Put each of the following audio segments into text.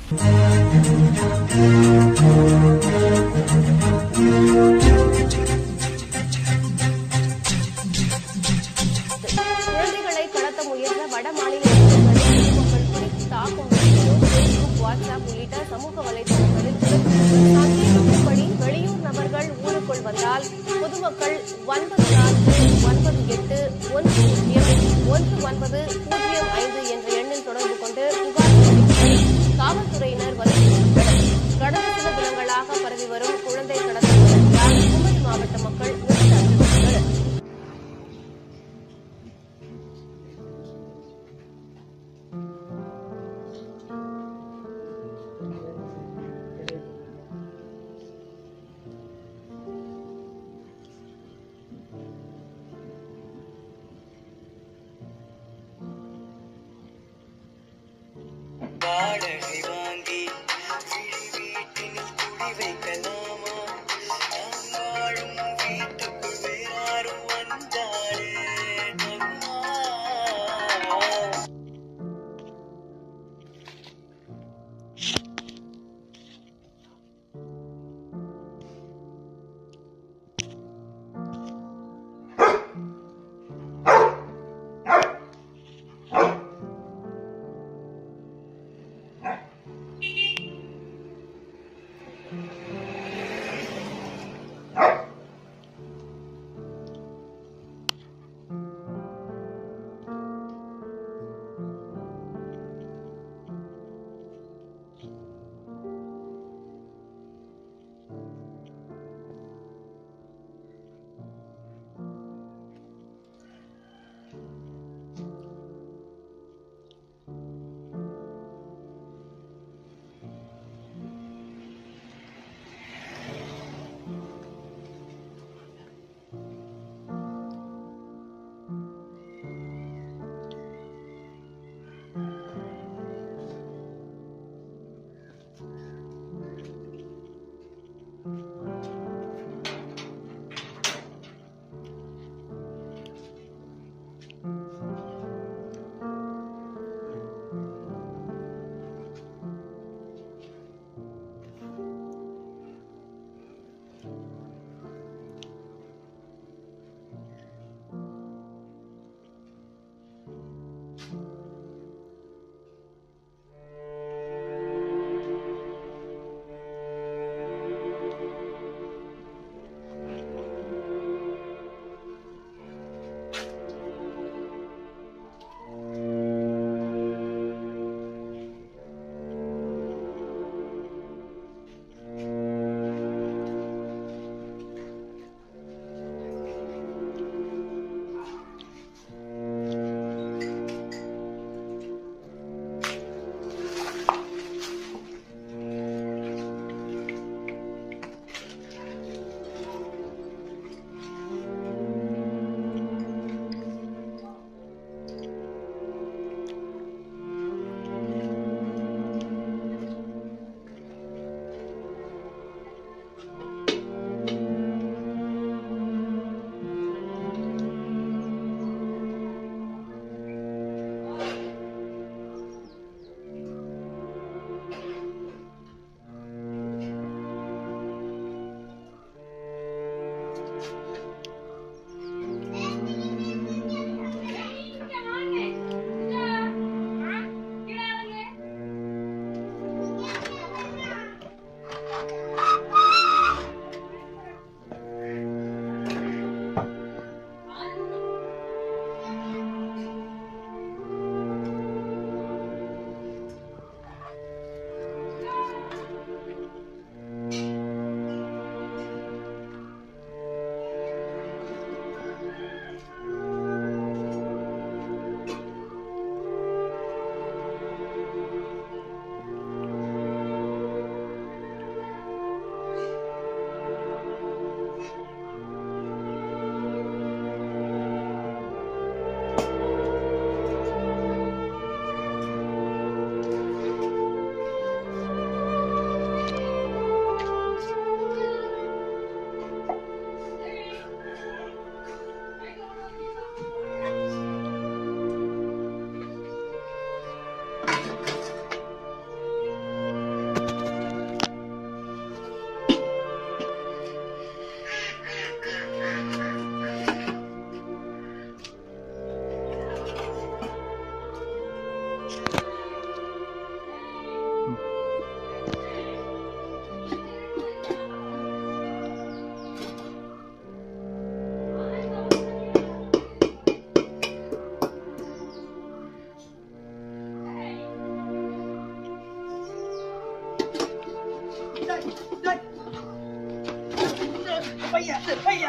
குழந்தைகளை கடத்த முயன்ற வட மாநில இளைஞர்களை பொதுமக்கள் பிடித்து தாக்கும் வீடியோ பேஸ்புக் வாட்ஸ்அப் உள்ளிட்ட சமூக வலைதளங்களில் சந்தேகப்படி வெளியூர் நபர்கள் ஊருக்குள் வந்தால் பொதுமக்கள் ஒன்பது நான்கு ஒன்பது எட்டு ஒன்று பூஜ்ஜியம் ஒன்று ஒன்பது பூஜ்ஜியம் ஐந்து என்ற எண்ணில் தொடர்பு கொண்டு புகார் தெரிவித்து காவல்துறையினர் வலியுறுத்தினர் கடந்த சில தினங்களாக பரவி வரும் குழந்தை கடத்தல் வழக்கினால் குமரி மாவட்ட மக்கள் மிகுந்த அச்சமடைந்தனர்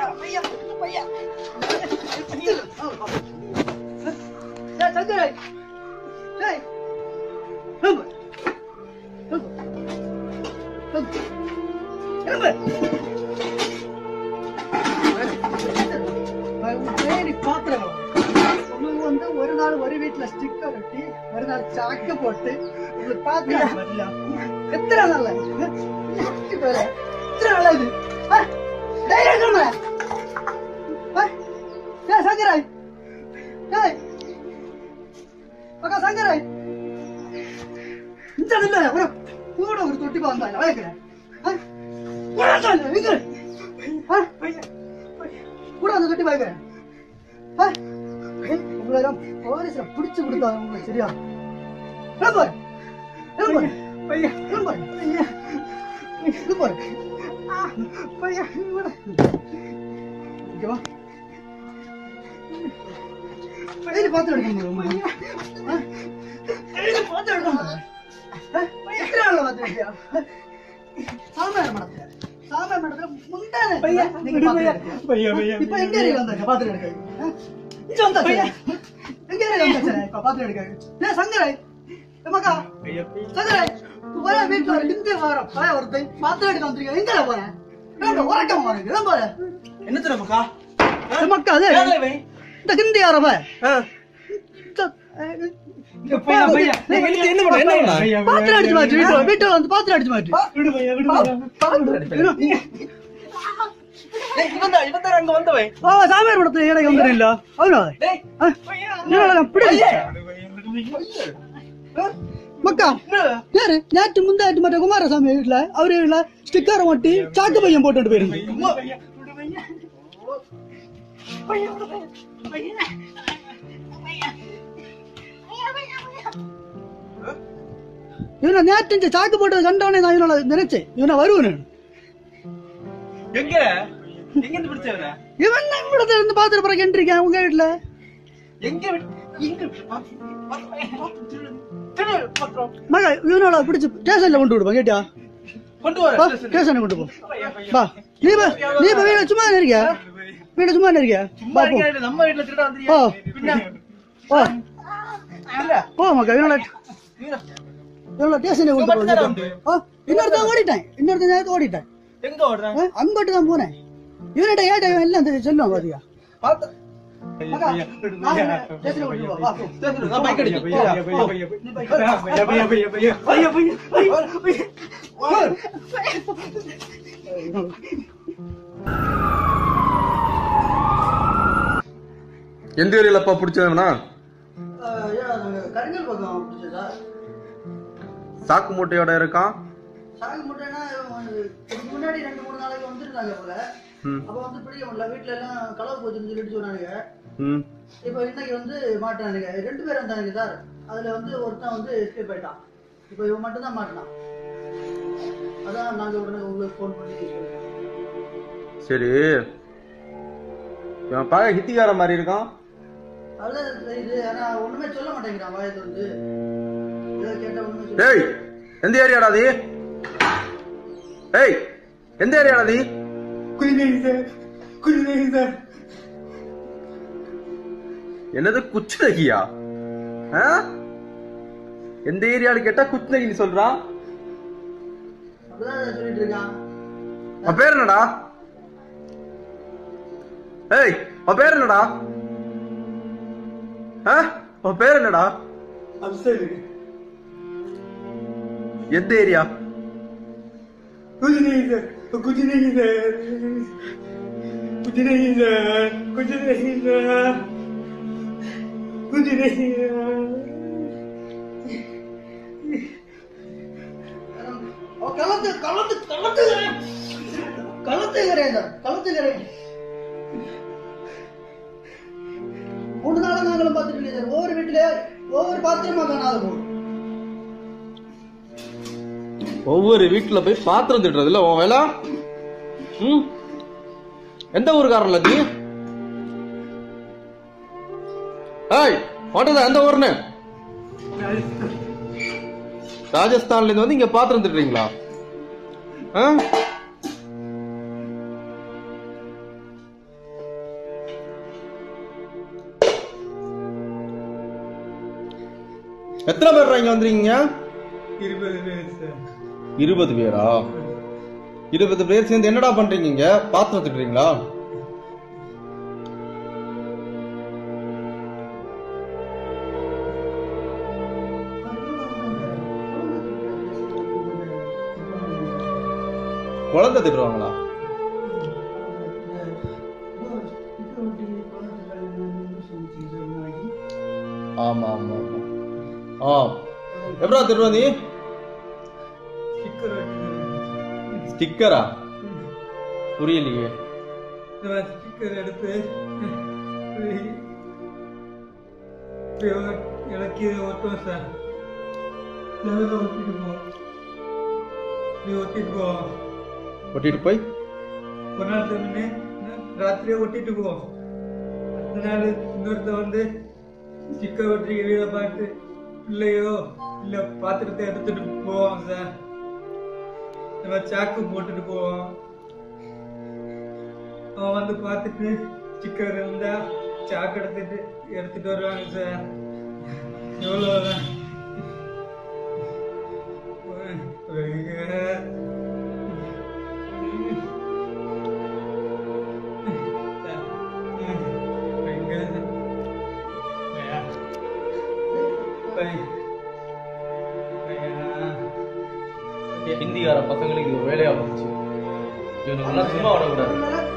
பையா பையா டேய் சங்கர் டேய் ஹம் ஹம் ஹம் எழும்பு தேடி பாத்திரம் உங்களுக்கு வந்து ஒரு நாள் ஒரு வீட்டுல ஸ்டிக்கர் ஒட்டி ஒரு நாள் சாக்கு போட்டு உங்களுக்கு பாத்திரம் வரல எத்தனை நாள் எத்தனை நாள் இது ஆ? தைரியம் சொல்லுங்க. ஆ? டேய் சங்கராய் டேய் அக்கா சங்கராய் இந்த இல்ல ஒரு கூட ஒரு தொட்டி பாந்தா வளர்க்கிறேன் கூட அந்த தொட்டி பாய்க்கிறேன் உங்களை போலீஸ்ல பிடிச்சு கொடுத்தா உங்களுக்கு சரியா எழும்பு எழும்பு பையா எழும்பு பையா எழும்பு பையா இங்க வா டெய்லி பார்த்து எடுக்கணும் டெய்லி பார்த்து எடுக்கணும் எத்தனை நாள் பார்த்து எடுக்கியா சாமியார் மடத்துல சாமியார் மடத்துல முந்தானே பையா நீங்க பார்த்து எடுக்கியா இப்ப எங்க இருக்கு வந்தாங்க பாத்து எடுக்க இங்க வந்தாச்சு எங்க இருக்கு வந்தாச்சு இப்ப பாத்து எடுக்க ஏ சங்கரை எமக்கா சங்கரை ஒரே வீட்டுல ஒரு இங்க வர பய ஒருத்தன் பாத்து எடுக்க வந்திருக்க எங்க போறேன் என்ன உறக்கம் உனக்கு என்ன போற என்ன தெரியுமாக்கா எமக்கா அது யாருல இவன்? இந்த ஹிந்தி அரப பையா, பையா. டேய், வெளியே என்ன பண்ண, என்ன பண்ண? பாத்திரம் அடிச்சு மாட்டு வீட்டுல வீட்டுல வந்து பாத்திரம் அடிச்சு மாட்டு விடு பையா, விடு பையா. டேய், இவன் தான், இவன் தான் அங்க வந்தவன். ஆ சாமியார் மடத்துல ஏடை வந்துடுறீல்ல அவனா டேய், ஆ? இவனை பிடிச்சி மக்கா யாரு நேற்று முந்தாட்டு மற்ற குமாரசாமி வீட்டுல அவரு வீட்டுல ஸ்டிக்கர் ஒட்டி சாக்கு பையன் போட்டுட்டு போயிருந்து அம்மா. விடு பையா. பையா, விடு பையா. இவனை நேற்று இந்த சாக்கு போட்டது கண்டவனே நான் இவனை நினைச்சேன் இவனை வருவனு எங்க எங்க இருந்து பிடிச்சவன இவன் தான் கூட இருந்து பாத்துட்டு பிறகு என்றிருக்கேன் உங்க வீட்டுல எங்க விட்டு- எங்க விட்டு- பாத்து- பாத்து- பாத்து- திரு- திரு- பாத்துறோம். மக இவனோட பிடிச்சு ஸ்டேஷன்ல கொண்டு விடுப்பா கேட்டியா கொண்டு வர வா, ஸ்டேஷன். ஸ்டேஷன்ல கொண்டு போ பையா, பையா. வா நீ இப்ப நீ இப்ப வீட சும்மா இருக்கியா வீட சும்மா இருக்கியா சும்மா இருக்க, நம்ம வீட்டுல திருட வந்துறியா? ஓ. பின்ன, ஓ இல்ல. போ மக்கா இவனோட நீங்க- இவனோட ஸ்டேஷன்ல கொண்டு போ மட்டும்தானா உண்டு? ஓ இன்னொருத்தன் ஓடிட்டேன் இன்னொருத்தன் நேரத்து ஓடிட்டேன் எங்க ஓடுற? ஆ, அங்கிட்டு தான் போனேன் இவன்கிட்ட ஏட்ட இவன் எல்லாம் தெரி- சொல்லுவான் பாத்தியா பாத்து- மக்கா, நான் ஸ்டேஷன்ல கொண்டு போ, வா, போ. ஸ்டேஷனுக்கு நான் பைக் அடிக்கிறேன். போ, போ. பையா, பையா, பையா, பையா. எந்த ஏரியாலப்பா பிடிச்சதுனா ஆ, ஏன் அது கருங்கல் பக்கம் பிடிச்சதா சாக்கு மூட்டையோட இருக்கான் சாகு முட்டைனா இதுக்கு முன்னாடி ரெண்டு மூணு நாளைக்கு வந்துருந்தாங்க போல ம். அப்ப வந்து பிடிக்க முடியல வீட்டுல எல்லாம் களவு போச்சுன்னு சொல்லிட்டு சொன்னாங்க ம் இப்போ இன்னைக்கு வந்து மாட்டானுங்க ரெண்டு பேரும் இருந்தாங்க சார் அதுல வந்து ஒருத்தன் வந்து எஸ்கேப் ஆயிட்டான் இப்போ இவன் மட்டும் தான் மாட்டினான் அதான் நாங்க உடனே உங்களுக்கு ஃபோன் பண்ணி சொல்லிட்டோம். சரி இவன் பார்க்க ஹித்திக்கார மாதிரி இருக்கான் அதான் இது ஆனா ஒண்ணுமே சொல்ல மாட்டேங்கிறான் வாயத்து வந்து ஏதோ கேட்டா ஒண்ணுமே சொல்ல டேய் எந்த ஏரியாடா அது டேய் எந்த ஏரியாடா அது என்னது குச்சிநகியா ஆ? எந்த ஏரியான்னு கேட்டா குச்சிநகின்னு சொல்றான் அப்படிதான் சொல்லிட்டு இருக்கான் உன் பேர் என்னடா ஏய் உன் பேர் என்னடா ஆ? உன் பேர் என்னடா எந்த ஏரியா அவன் களத்து களத்து களத்துகிறேன் களத்துகிறேன் சார் களத்துகிறேன் மூணு நாளா நாங்களும் பார்த்துட்டு இருக்கேன் சார் ஒவ்வொரு வீட்டுல ஒவ்வொரு பாத்திரமா காணாத போகும் ஒவ்வொரு வீட்டுல போய் பாத்திரம் திட்டுறதுல உன் வேலை ம் எந்த ஊருக்காரன்ல நீ ஏய் ஓட்டதா எந்த ஊர்னு ராஜஸ்தான்ல இருந்து வந்து இங்க பாத்திரம் திட்டுறீங்களா ஆ? எத்தனை பேர் இங்க வந்துருக்கீங்க இருபது பேர் சார் இருபது பேரா இருபது பேர் சேர்ந்து என்னடா பண்றீங்க இங்க பாத்திரம் திட்டுறீங்களா குழந்தை திட்டுவாங்களா ஆமா ஆமா ஆமா ஆ எப்படா திட்டுவ நீ ஸ்டிக்கர் ஸ்டிக்கரா புரியலையே ஸ்டிக்கர் எடுத்து இலக்கிய ஒட்டும் சார் செவல ஒட்டிட்டு போ நீ ஒட்டிட்டு போ ஒட்டிட்டு போய் ஒரு நாள் முன்னே ராத்திரியே ஒட்டிட்டு போ அடுத்த நாள் இன்னொருத்த வந்து ஸ்டிக்கர் ஒட்டி வீட பார்த்து இல்லையோ இல்ல பாத்திரத்தை எடுத்துட்டு போவோம் சார் நம்ம சாக்கு போட்டுட்டு போவோம் அவன் வந்து பார்த்துட்டு ஸ்டிக்கர் இருந்தா சாக்கு எடுத்துட்டு எடுத்துட்டு வருவாங்க சார் எவ்வளவுதான் ஹிந்திக்கார பசங்களுக்கு இது ஒரு வேலையா போச்சு இவனுக்கு எல்லாம் சும்மா விடக்கூடாது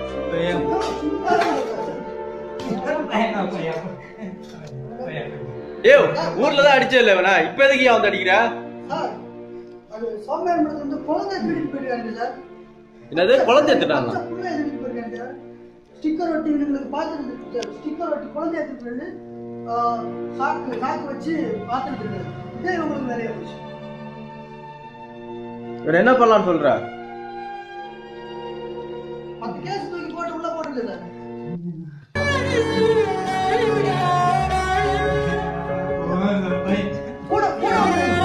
ஏ ஊர்ல தான் அடிச்சே இல்ல வேணா இப்ப எதுக்கு ஏன் வந்து அடிக்கிற சார், அது சோம்பேறி மடத்துல வந்து குழந்தை திருடிட்டு போயிருக்காங்க சார். என்னது குழந்தை எடுத்துட்டாங்க பச்சை புள்ள திருடிட்டு போயிருக்காங்க சார். ஸ்டிக்கர் ஒட்டி இவங்களுக்கு பாத்திரம் சார் ஸ்டிக்கர் ஒட்டி குழந்தை எடுத்துட்டு போயிட்டு ஆ, சாக்கு சாக்கு வச்சு பாத்திரம் இருக்காரு இதே இவங்களுக்கு வேலையா போச்சு இவர் என்ன பண்ணலாம்னு சொல்ற பத்து கேஸ் தூக்கி போட்டு உள்ள போட்டுங்க சார் கூட கூட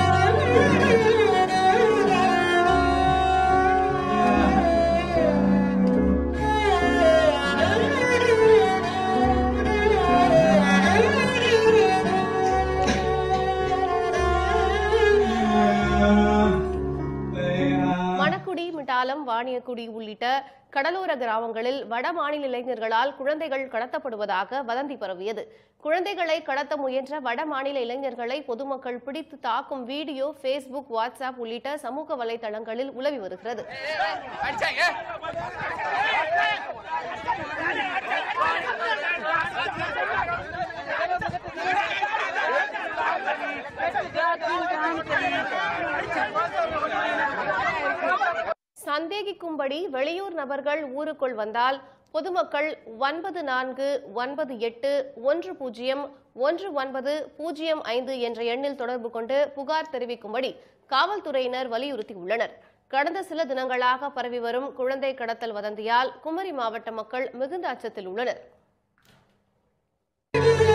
மணக்குடி மிட்டாலம் வாணியக்குடி உள்ளிட்ட கடலோர கிராமங்களில் வட மாநில இளைஞர்களால் குழந்தைகள் கடத்தப்படுவதாக வதந்தி பரவியது குழந்தைகளை கடத்த முயன்ற வட மாநில இளைஞர்களை பொதுமக்கள் பிடித்து தாக்கும் வீடியோ ஃபேஸ்புக் வாட்ஸ்அப் உள்ளிட்ட சமூக வலைதளங்களில் உலவி வருகிறது சந்தேகிக்கும்படி வெளியூர் நபர்கள் ஊருக்குள் வந்தால் பொதுமக்கள் ஒன்பது நான்கு ஒன்பது எட்டு ஒன்று பூஜ்ஜியம் ஒன்று ஒன்பது பூஜ்ஜியம் ஐந்து என்ற எண்ணில் தொடர்பு கொண்டு புகார் தெரிவிக்கும்படி காவல்துறையினர் வலியுறுத்தியுள்ளனர் கடந்த சில தினங்களாக பரவி வரும் குழந்தை கடத்தல் வதந்தியால் குமரி மாவட்ட மக்கள் மிகுந்த அச்சத்தில் உள்ளனர்